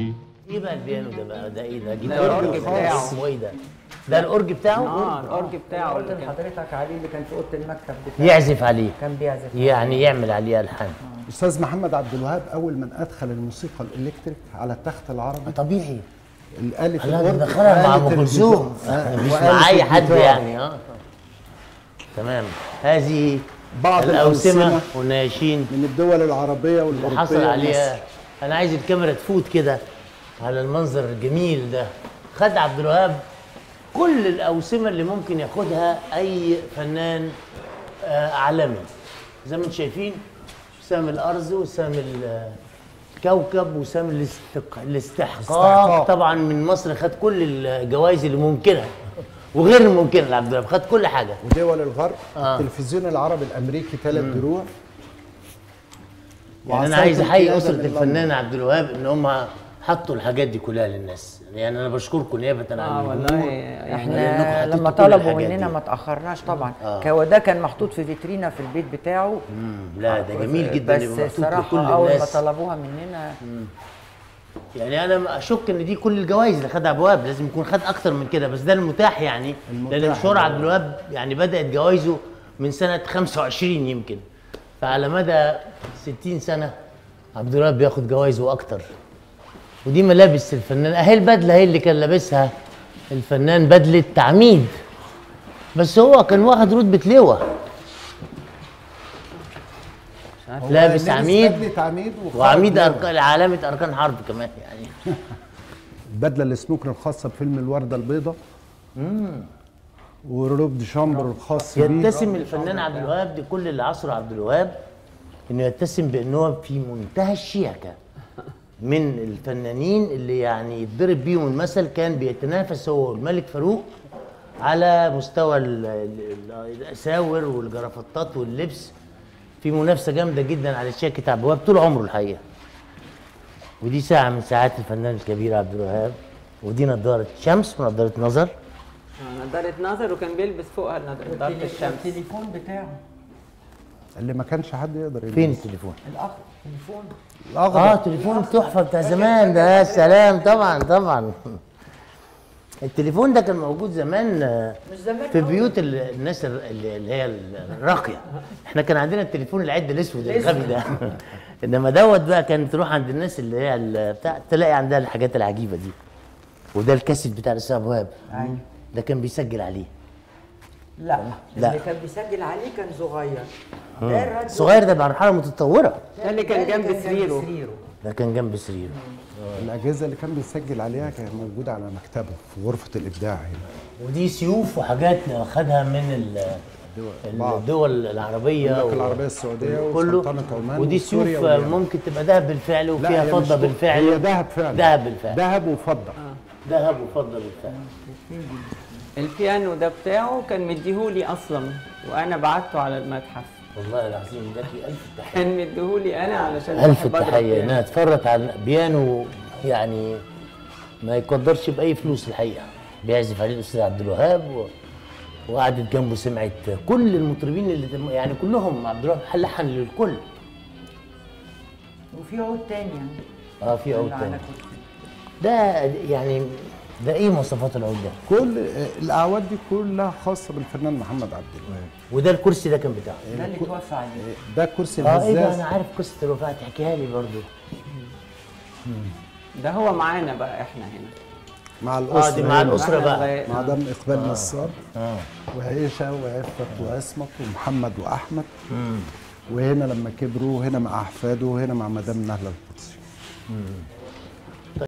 ايه بقى البيانو ده بقى ده ايه ده ده الأورج بتاعه. اسمه ايه ده ده الاورج بتاعه اه الاورج بتاعه قلت اللي كان لحضرتك عليه اللي كان في اوضه المكتب بتاعه يعزف عليه كان بيعزف يعني يعمل عليه الحان استاذ محمد عبد الوهاب اول من ادخل الموسيقى الالكتريك على التخت العربي طبيعي الالف الله الأورج دخلها مع ام وآلة كلثوم الجيتار. مش وآلة مع اي حد الجيتار. يعني اه تمام هذه بعض الاوسمه الأوسمة والنياشين من الدول العربيه اللي والاوروبيه حصل عليها ومصر. انا عايز الكاميرا تفوت كده على المنظر الجميل ده خد عبد الوهاب كل الاوسمه اللي ممكن ياخدها اي فنان آه، عالمي زي ما انتم شايفين سام الارز وسام ال- الكوكب وسام الاستق... الاستحقاق استحقاق. طبعا من مصر خد كل الجوائز اللي ممكنه وغير الممكنه لعبد الوهاب خد كل حاجه ودول الغرب آه. التلفزيون العربي الامريكي ثلاث دروع يعني انا وعصاية عايز احيي القيادة اسره من الفنان لندن. عبد الوهاب ان هم حطوا الحاجات دي كلها للناس يعني انا بشكركم نيابه عن اه والله الجمهور. يعني احنا لأنكم حطيتوا لما كل طلبوا الحاجات مننا دي. ما تاخرناش طبعا آه. هو ده كان محطوط في فيترينا في البيت بتاعه مم، لا ده جميل جدا بس يبقى محطوط لكل الصراحه اول ما الناس طلبوها مننا يعني انا اشك ان دي كل الجوائز اللي خدها عبد الوهاب لازم يكون خد اكتر من كده بس ده المتاح يعني المتاح لان مشوار اللي عبد الوهاب يعني بدات جوائزه من سنه 25 يمكن فعلى مدى 60 سنه عبد الوهاب بياخد جوائزه اكتر ودي ملابس الفنان اهي البدله هي اللي كان لابسها الفنان بدله تعميد بس هو كان واخد رتبه لواء هو لابس لابس عميد بدلة عميد وخارج وعميد لواء. أركان علامه اركان حرب كمان يعني البدله السموكر الخاصه بفيلم الورده البيضاء وروب دي شامبر الخاص بيه يتسم الفنان عبد الوهاب دي كل اللي عصره عبد الوهاب انه يتسم بانه هو في منتهى الشياكه من الفنانين اللي يعني يتضرب بيهم المثل كان بيتنافس هو والملك فاروق على مستوى ال- ال- الاساور والجرافطات واللبس في منافسه جامده جدا على شياكه عبد الوهاب طول عمره الحقيقه ودي ساعه من ساعات الفنان الكبير عبد الوهاب ودي نضاره شمس ونضاره نظر آه، نضاره نظر وكان بيلبس فوقها نض- نضاره الشمس التليفون بتاعه اللي ما كانش حد يقدر فين يلبسه. التليفون؟ الاخ تليفون الاخضر اه تليفون التحفه بتاع زمان ده يا سلام طبعا طبعا التليفون ده كان موجود زمان آه، مش زمان في بيوت ال- الناس ال- اللي اللي هي الراقيه احنا كان عندنا التليفون العد الاسود الغبي ده انما دوت بقى كان تروح عند الناس اللي هي ال- بتاع تلاقي عندها الحاجات العجيبه دي وده الكاسيت بتاع الاستاذ أبو وهاب أيوة. ده كان بيسجل عليه لا لا. اللي كان بيسجل عليه كان صغير ده الراديو الصغير ده مرحله متطوره ده اللي كان ده جنب سريره ده كان جنب سريره الاجهزه اللي كان بيسجل عليها كانت موجوده على مكتبه في غرفه الابداع هنا ودي سيوف وحاجات خدها من ال- بعض. الدول العربيه المملكه و- العربيه السعوديه كله وسلطنه عمان ودي وسوريا سيوف واليمن. ممكن تبقى ذهب بالفعل لا، وفيها هي فضه مش- بالفعل هي ذهب فعلا ذهب بالفعل ذهب وفضه ذهب وفضه بالفعل البيانو ده بتاعه كان مديهولي اصلا وانا بعته على المتحف والله العظيم لك الف تحيه كان مديهولي انا علشان الف بحب أضرب تحيه بيانو. انها اتفرجت على بيانو يعني ما يقدرش باي فلوس الحقيقه بيعزف عليه الاستاذ عبد الوهاب و... وقعدت جنبه سمعت كل المطربين اللي تم- يعني كلهم عبد الوهاب لحن للكل وفي عود تاني يعني اه في عود اللي على تاني كتفي. ده يعني ده ايه مواصفات العود ده؟ كل الاعواد دي كلها خاصه بالفنان محمد عبد الوهاب وده الكرسي ده كان بتاعه ده اللي توفى عليه ده كرسي اه ايه ده الهزاز انا عارف قصه الوفاه تحكيها لي برضو ده هو معانا بقى احنا هنا مع اه الاسره دي مع هنا. الاسره إحنا بقى لغاية- مع دم اقبال نصار اه وعيشه وعفت وعصمت ومحمد واحمد وهنا لما كبروا هنا مع احفاده وهنا مع مدام نهله القدسي